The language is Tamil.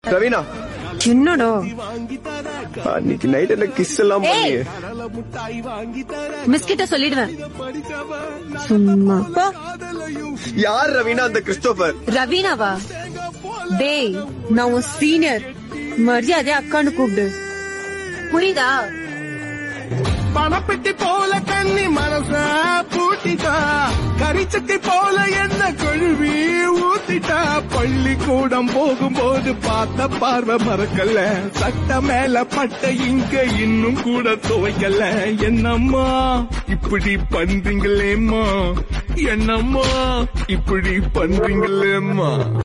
ரவீனா என்னடா அன்னைக்கு நைட் என்ன கிஸ் எல்லாம் பண்ணி ஏய். மிஸ் கிட்ட சொல்லிடுவேன் சும்மா போ. யார் ரவீனா அந்த கிறிஸ்டோபர் ரவீனாவா டேய் நான் உன் சீனியர் மரியாதை அக்கான்னு கூப்பிடு புரியுதா பணப்பெட்டி போல கண்ணி மனச பூட்டிட்டா கரிச்சட்டி போல என்ன கழுவி ஊத்திட்டா பள்ளிக்கூடம் போகும்போது பார்த்த பார்வை மறக்கல சட்ட மேல பட்ட இங்க இன்னும் கூட துவைக்கல என்னம்மா இப்படி பண்றீங்களேம்மா என்னம்மா இப்படி பண்றீங்களேம்மா